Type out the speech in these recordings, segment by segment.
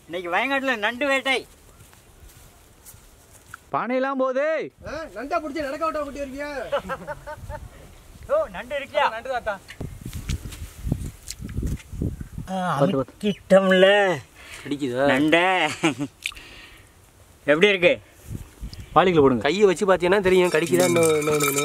இன்னைக்கு வயநாட்டில் நண்டு வேட்டை பானையெல்லாம் போதே நண்டா பிடிச்சி நடக்க விட்டா கூட்டி இருக்கியா ஓ நண்டு இருக்கியா நண்டு தாத்தா கிட்டம்ல அடிக்குதா நண்டை எப்படி இருக்கு வாளிக்குள்ள போடுங்க கையை வச்சு பார்த்தீங்கன்னா தெரியும் கடிக்குதா இன்னொன்று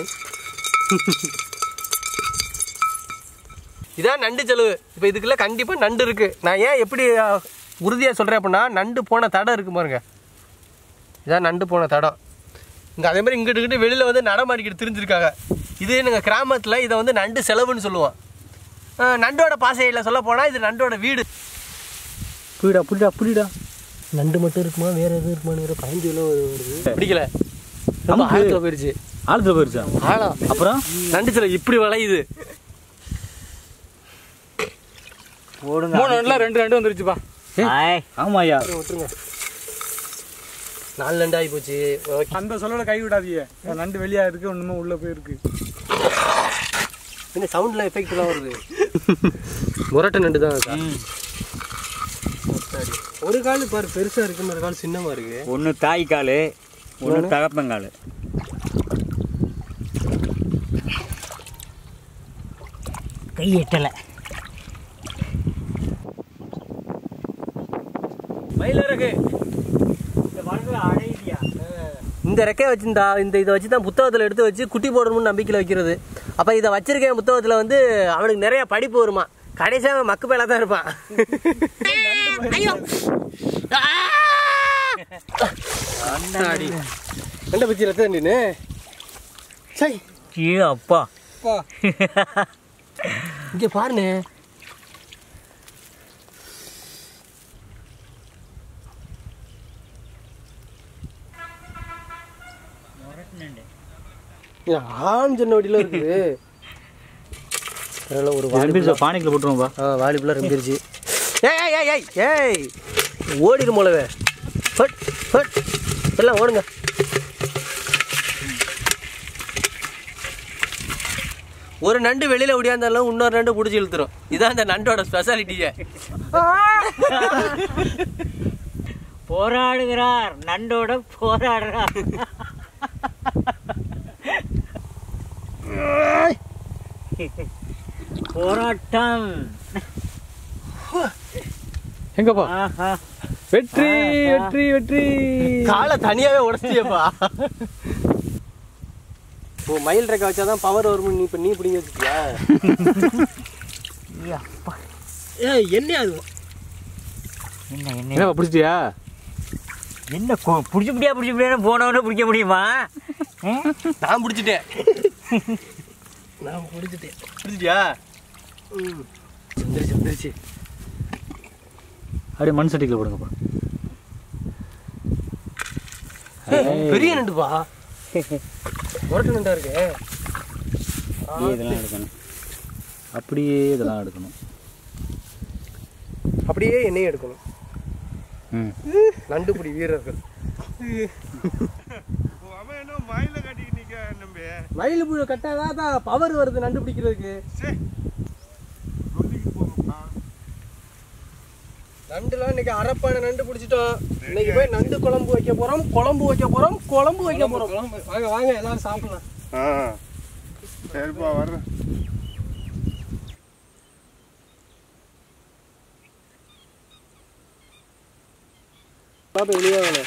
இதான் நண்டு செலவு இப்போ இதுக்குள்ள கண்டிப்பாக நண்டு இருக்கு நான் ஏன் எப்படி உறுதியாக சொல்கிறேன் அப்படின்னா நண்டு போன தடம் இருக்கு பாருங்க இதான் நண்டு போன தடம் இங்கே அதே மாதிரி இங்கிட்டு இங்கிட்டு வெளியில் வந்து நடமாடிக்கிட்டு திரிஞ்சிருக்காங்க இது எங்கள் கிராமத்தில் இதை வந்து நண்டு செலவுன்னு சொல்லுவோம் அஹ் நண்டோட பாசையில் சொல்ல போனால் இது நண்டோட வீடு புடிடா புடிடா புடிடா நண்டு மட்டும் இருக்குமா வேற எதுவும் இருக்குமான்னு பயந்து வருது பிடிக்கல ரொம்ப நமக்கு- ஆழத்தில் போயிடுச்சு ஆழத்துல போயிருச்சா ஆழம் அப்புறம் நண்டு சிலை இப்படி வளையுது போடுங்க மூணு நண்டுல ரெண்டு ரெண்டு வந்துருச்சுப்பா ஆய் ஆமாய்யா விட்டுருங்க நாலு நண்டு ஆகி போச்சு ஓகே அந்த சொல்லல கை விடாதீங்க நண்டு வெளியா இருக்கு ஒண்ணுமே உள்ள போயிருக்கு என்ன சவுண்ட்ல எஃபெக்ட்லாம் வருது முரட்டை நண்டு தான் இருக்கா? ஒரு கால் பாரு பெருசா இருக்கு ஒரு கால் சின்னமா இருக்கு ஒன்று தாய் கால் ஒன்று தகப்பங்கால் கை எட்டலை மயிலிறகு அடையியா இந்த ரெக்கையை வச்சிருந்தா இந்த இதை வச்சு தான் புத்தகத்தில் எடுத்து வச்சு குட்டி போடணும்னு நம்பிக்கையில் வைக்கிறது அப்போ இதை வச்சிருக்கேன் புத்தகத்தில் வந்து அவனுக்கு நிறைய படிப்பு வருமா கடைசியாக அவன் மக்கு மேலே தான் இருப்பான் அடி ரெண்டை பச்சி ரத்த நீனு சரி ஏ அப்பா இங்கே பாருண்ணே இது ஆண் சொன்ன வட்டியில் இருக்குது பரவாயில்ல ஒரு வாலிபுல்லா பானைக்குள்ள போட்டுருவோம்பா ஆ வாலிபுல்லா ரொம்பிருச்சு ஏய் ஏய் ஏய் ஏய் ஏய் ஓடிடும் போலவே ஃபட் ஃபட் எல்லாம் ஓடுங்க ஒரு நண்டு வெளியில ஒடியாந்தாலும் இன்னொரு நண்டு பிடிச்சி இழுத்துரும் இதான் இந்த நண்டோட ஸ்பெஷாலிட்டியே போராடுகிறார் நண்டோட போராடுறார் போராட்டம் எங்கப்பா ஆஹா வெற்றி வெற்றி வெற்றி காலை தனியாவே உடச்சியப்பா ஓ மயில் ரெக்க வச்சாதான் பவர் வரும் நீ இப்ப நீ பிடிங்க வச்சுக்கியா ஏய் என்ன அது என்ன என்ன என்னப்பா பிடிச்சிட்டியா என்ன கொ- புடிச்சு முடியா புடிச்சு முடியா போனவன பிடிக்க முடியுமா ம்? நான் பிடிச்சிட்டேன் நான் பிடிச்சிட்டேன் பிடிச்சிட்டியா ம் வந்துருச்சு வந்துருச்சு அப்படியே மண் சட்டிக்குள்ள போடுங்கப்பா பெரிய நண்டுப்பா முரட்டு நண்டா இருக்கு இதெல்லாம் எடுக்கணும் அப்படியே இதெல்லாம் எடுக்கணும் அப்படியே எண்ணெய் எடுக்கணும் ம் நண்டுபிடி வீரர்கள் மயில் புழு கட்டாதான் தான் பவர் வருது நண்டு பிடிக்கிறதுக்கு நண்டுலாம் இன்னைக்கு அரப்பான நண்டு பிடிச்சிட்டோம் இன்னைக்கு போய் நண்டு குழம்பு வைக்க போறோம் குழம்பு வைக்க போறோம் குழம்பு வைக்க போறோம் வாங்க வாங்க எல்லாரும் சாப்பிடலாம் ஆ சரிப்பா வர்றேன் பாப்பா வெளியே வாங்க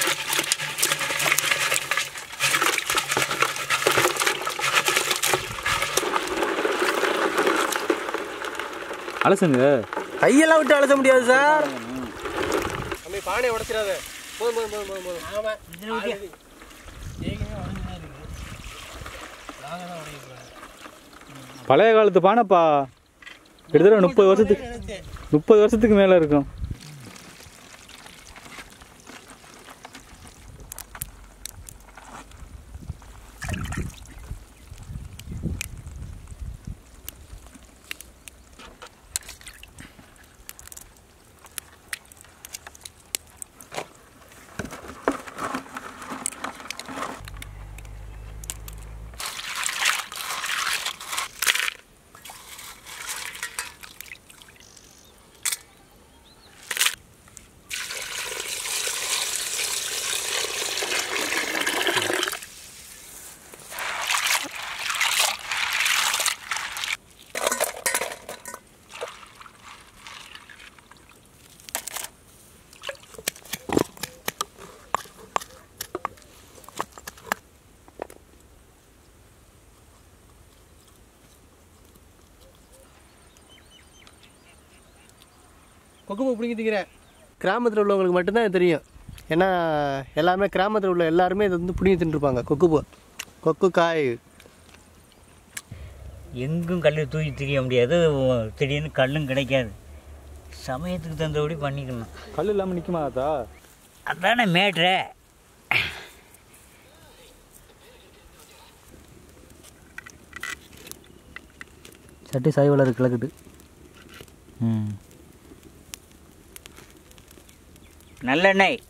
அலசுங்க கையெல்லாம் விட்டு அழுத்த முடியாது சார் தம்பி பானை உடைச்சிடாத போதும் போதும் போதும் போதும் போதும் ஆமா பழைய காலத்து பானைப்பா கிட்டத்தட்ட முப்பது வருஷத்துக்கு முப்பது வருஷத்துக்கு மேல இருக்கும் கொக்குப்பூ பிடிங்கி திங்கிறேன் கிராமத்தில் உள்ளவங்களுக்கு மட்டும்தான் இது தெரியும் ஏன்னா எல்லாமே கிராமத்தில் உள்ள எல்லாருமே இது வந்து பிடிங்கி தின்றுருப்பாங்க கொக்குப்பூ கொக்கு காய் எங்கும் கல் தூக்கி திரிய முடியாது திடீர்னு கல்லும் கிடைக்காது சமயத்துக்கு தந்தபடி பண்ணிக்கணும் கல் இல்லாமல் நிற்குமா ஆத்தா அதானே மேட்ரு சட்டி சாய் வளர் கிழக்குட்டு ம் நல்லெண்ணெய்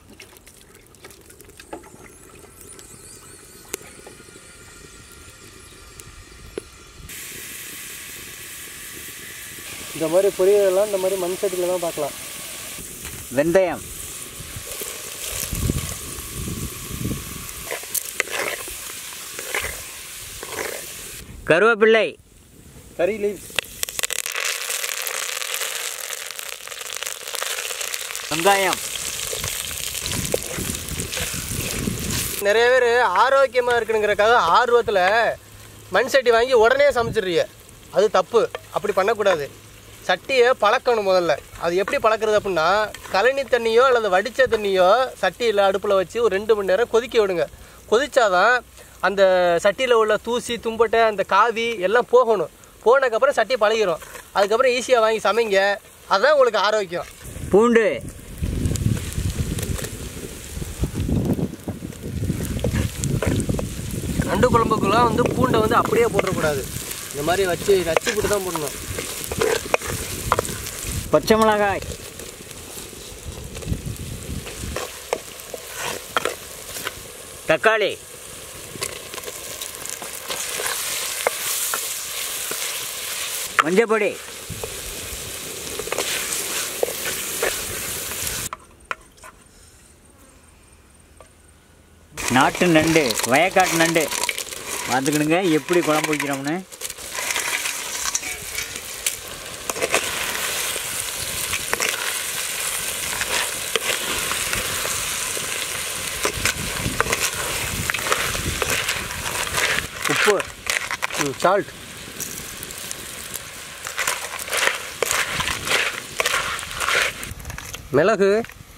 இந்த மாதிரி பொரியலாம் இந்த மாதிரி மண் சட்டியில் தான் பார்க்கலாம் வெந்தயம் கருவேப்பிள்ளை கறி லீவ்ஸ் வெங்காயம் நிறைய பேர் ஆரோக்கியமாக இருக்கணுங்கிறக்காக ஆர்வத்தில் மண் சட்டி வாங்கி உடனே சமைச்சிடுறீங்க அது தப்பு அப்படி பண்ணக்கூடாது சட்டியை பழக்கணும் முதல்ல அது எப்படி பழக்கிறது அப்படின்னா கழனி தண்ணியோ அல்லது வடித்த தண்ணியோ சட்டியில் அடுப்பில் வச்சு ஒரு ரெண்டு மணி நேரம் கொதிக்க விடுங்க கொதிச்சாதான் அந்த சட்டியில் உள்ள தூசி தும்பட்டை அந்த காவி எல்லாம் போகணும் போனதுக்கப்புறம் சட்டி பழகிரும் அதுக்கப்புறம் ஈஸியாக வாங்கி சமைங்க அதுதான் உங்களுக்கு ஆரோக்கியம் பூண்டு நண்டு குழம்புக்குலாம் வந்து பூண்டை வந்து அப்படியே போட்டுறக்கூடாது இந்த மாதிரி வச்சு நச்சு போட்டு தான் போடணும் பச்சை மிளகாய் தக்காளி மஞ்சப்பொடி நாட்டு நண்டு வயக்காட்டு நண்டு பார்த்துக்கிடுங்க எப்படி குழம்பு வைக்கிறோம்னு உப்பு சால்ட் மிளகு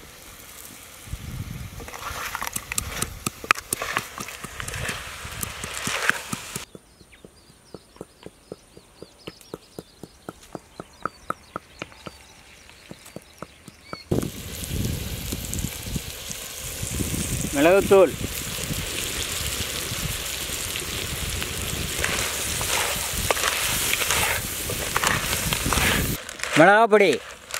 மிளகுத்தூள் மிளகாப்பொடி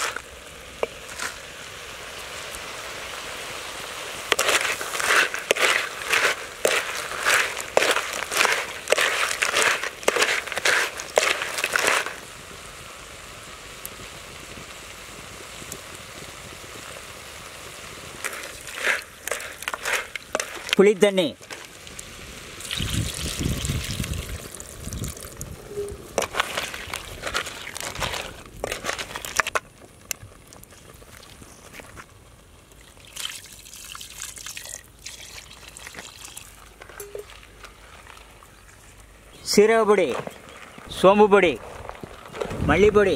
புளித்தண்ணி சீரகப்பொடி சோம்பு பொடி மல்லிப்பொடி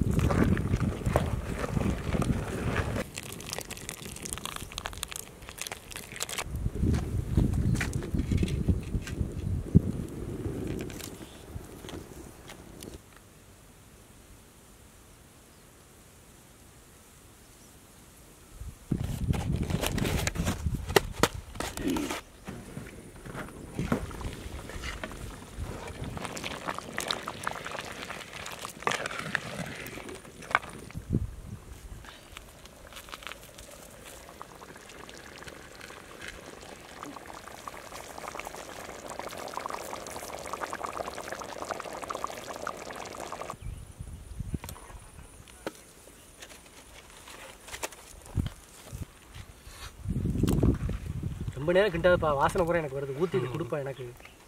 ரொம்ப நேரம் கிண்டாதுப்பா வாசனை பூரா எனக்கு வருது ஊற்றிட்டு கொடுப்பா எனக்கு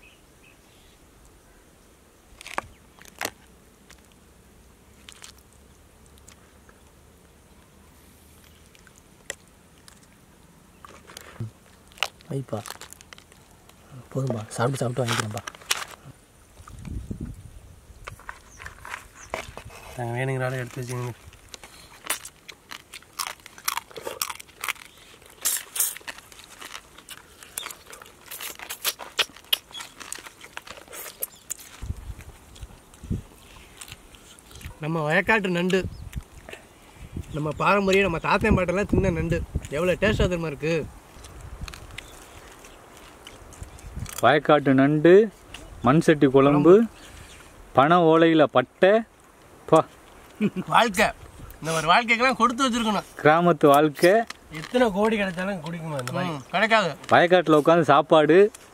வைப்பா போதும்பா சாப்பிட்டு சாப்பிட்டு வாங்கிக்கிறேன்ப்பா நாங்கள் வேணுங்கிறாலும் எடுத்து வச்சுக்கோங்க நம்ம வயக்காட்டு நண்டு நம்ம பாரம்பரியம் நம்ம தாத்தன் பாட்டெல்லாம் சின்ன நண்டு எவ்வளோ டேஸ்ட்டாக தெரியுமா இருக்கு வயக்காட்டு நண்டு மண் சட்டி குழம்பு பனை ஓலையில் பட்டை பா வாழ்க்கை இந்த மாதிரி வாழ்க்கைக்கெல்லாம் கொடுத்து வச்சிருக்கணும் கிராமத்து வாழ்க்கை எத்தனை கோடி கிடைச்சாலும் குடிக்குமா இந்த மாதிரி கிடைக்காது வயக்காட்டில் உட்காந்து சாப்பாடு